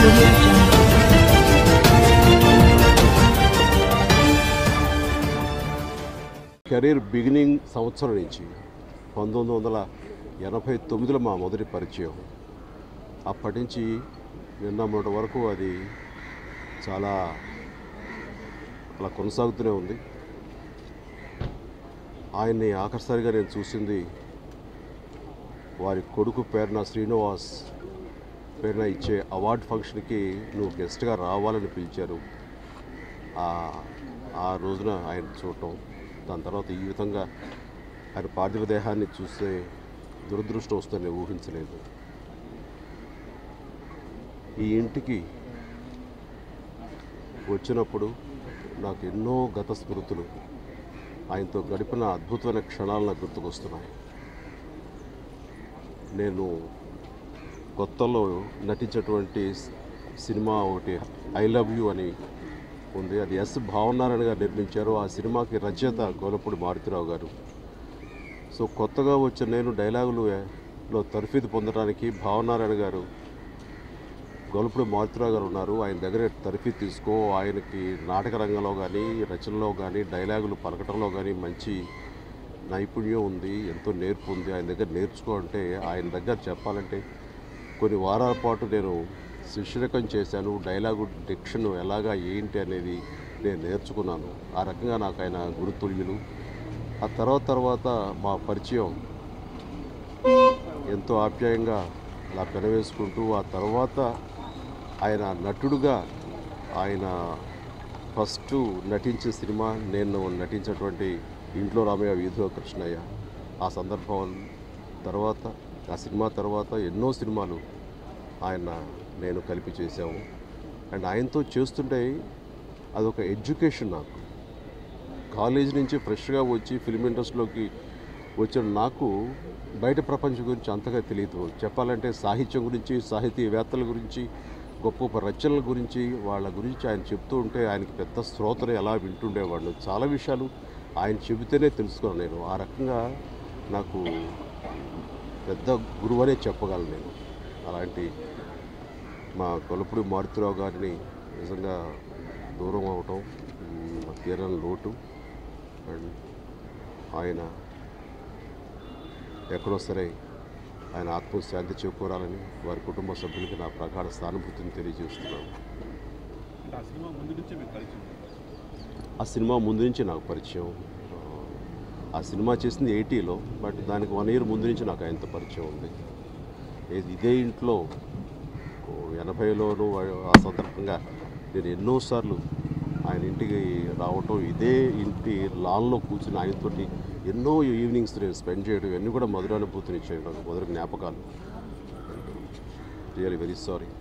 audio jungle. Career beginning సంవత్సరం నుంచి పంతొమ్మిది వందల ఎనభై తొమ్మిదిలో మా మొదటి పరిచయం అప్పటి నుంచి నిన్న మొదటి వరకు అది చాలా అలా కొనసాగుతూనే ఉంది ఆయన్ని ఆఖరిసారిగా నేను చూసింది వారి కొడుకు పేరున శ్రీనివాస్ పేరున ఇచ్చే అవార్డు ఫంక్షన్కి నువ్వు గెస్ట్గా రావాలని పిలిచారు ఆ- ఆ రోజున ఆయన చూడటం దాని తర్వాత ఈ విధంగా ఆయన పార్థివ దేహాన్ని చూస్తే దురదృష్టం వస్తుందని ఊహించలేదు ఈ ఇంటికి వచ్చినప్పుడు నాకు ఎన్నో గత స్మృతులు ఆయనతో గడిపిన అద్భుతమైన క్షణాలు నాకు గుర్తుకొస్తున్నాయి నేను కొత్తలో నటించినటువంటి సినిమా ఒకటి ఐ లవ్ యూ అని ఉంది అది ఎస్ భావనారాయణ గారు నిర్మించారు ఆ సినిమాకి రచయిత గోలపూడి మారుతిరావు గారు సో కొత్తగా వచ్చిన నేను డైలాగులు లో తర్ఫీదు పొందడానికి భావనారాయణ గారు గొలుపుడు మారుతిరావు గారు ఉన్నారు ఆయన దగ్గర తర్ఫీ తీసుకో ఆయనకి నాటక రంగంలో కానీ రచనలో కానీ డైలాగులు పలకటంలో కానీ మంచి నైపుణ్యం ఉంది ఎంతో నేర్పు ఉంది ఆయన దగ్గర నేర్చుకో అంటే ఆయన దగ్గర చెప్పాలంటే కొన్ని వారాల పాటు నేను శిష్యరకం చేశాను డైలాగు డిక్షన్ ఎలాగా ఏంటి అనేది నేను నేర్చుకున్నాను ఆ రకంగా నాకు ఆయన గురుతుల్యులు ఆ తర్వాత తర్వాత మా పరిచయం ఎంతో ఆప్యాయంగా అలా పెనవేసుకుంటూ ఆ తర్వాత ఆయన నటుడుగా ఆయన ఫస్ట్ నటించే సినిమా నేను నటించినటువంటి ఇంట్లో రామయ్య వీధిలో కృష్ణయ్య ఆ సందర్భం తర్వాత ఆ సినిమా తర్వాత ఎన్నో సినిమాలు ఆయన నేను కలిపి చేశాము అండ్ ఆయనతో చేస్తుంటే అదొక ఎడ్యుకేషన్ నాకు కాలేజ్ నుంచి ఫ్రెష్గా వచ్చి ఫిల్మ్ ఇండస్ట్రీలోకి వచ్చిన నాకు బయట ప్రపంచం గురించి అంతగా తెలియదు చెప్పాలంటే సాహిత్యం గురించి సాహితీవేత్తల గురించి గొప్ప గొప్ప రచనల గురించి వాళ్ళ గురించి ఆయన చెప్తూ ఉంటే ఆయనకి పెద్ద శ్రోతలు ఎలా వింటుండేవాళ్ళు చాలా విషయాలు ఆయన చెబితేనే తెలుసుకున్నాను నేను ఆ రకంగా నాకు పెద్ద గురువు అనే చెప్పగలను నేను అలాంటి మా కొలపుడి మారుతిరావు గారిని నిజంగా దూరం అవటం మ్, తీరని లోటు అండ్ ఆయన ఎక్కడో సరే ఆయన ఆత్మశాంతి చేకూరాలని వారి కుటుంబ సభ్యులకి నా ప్రగాఢ సానుభూతిని తెలియజేస్తున్నాను అంటే ఆ సినిమా ముందు నుంచే మీకు పరిచయం ఉంది. ఆ సినిమా ముందు నుంచి నాకు పరిచయం ఆ, ఆ సినిమా చేసింది ఎయిటీలో బట్ దానికి వన్ ఇయర్ ముందు నుంచి నాకు ఆయనతో పరిచయం ఉంది ఇది- ఇదే ఇంట్లో ఓ ఎనభైలోనూ ఆ సందర్భంగా నేను ఎన్నోసార్లు ఆయన ఇంటికి రావటం ఇదే ఇంటి లాన్లో కూర్చుని ఆయనతోటి ఎన్నో ఈవినింగ్స్ నేను స్పెండ్ చేయడం ఇవన్నీ కూడా మధురానుభూతిని ఇచ్చాయి నాకు మధుర జ్ఞాపకాలు రియలీ వెరీ సారీ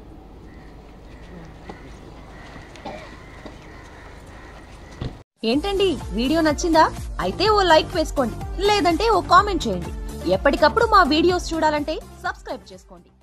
ఏంటండి వీడియో నచ్చిందా అయితే ఓ లైక్ వేసుకోండి లేదంటే ఓ కామెంట్ చేయండి ఎప్పటికప్పుడు మా వీడియోస్ చూడాలంటే సబ్స్క్రైబ్ చేసుకోండి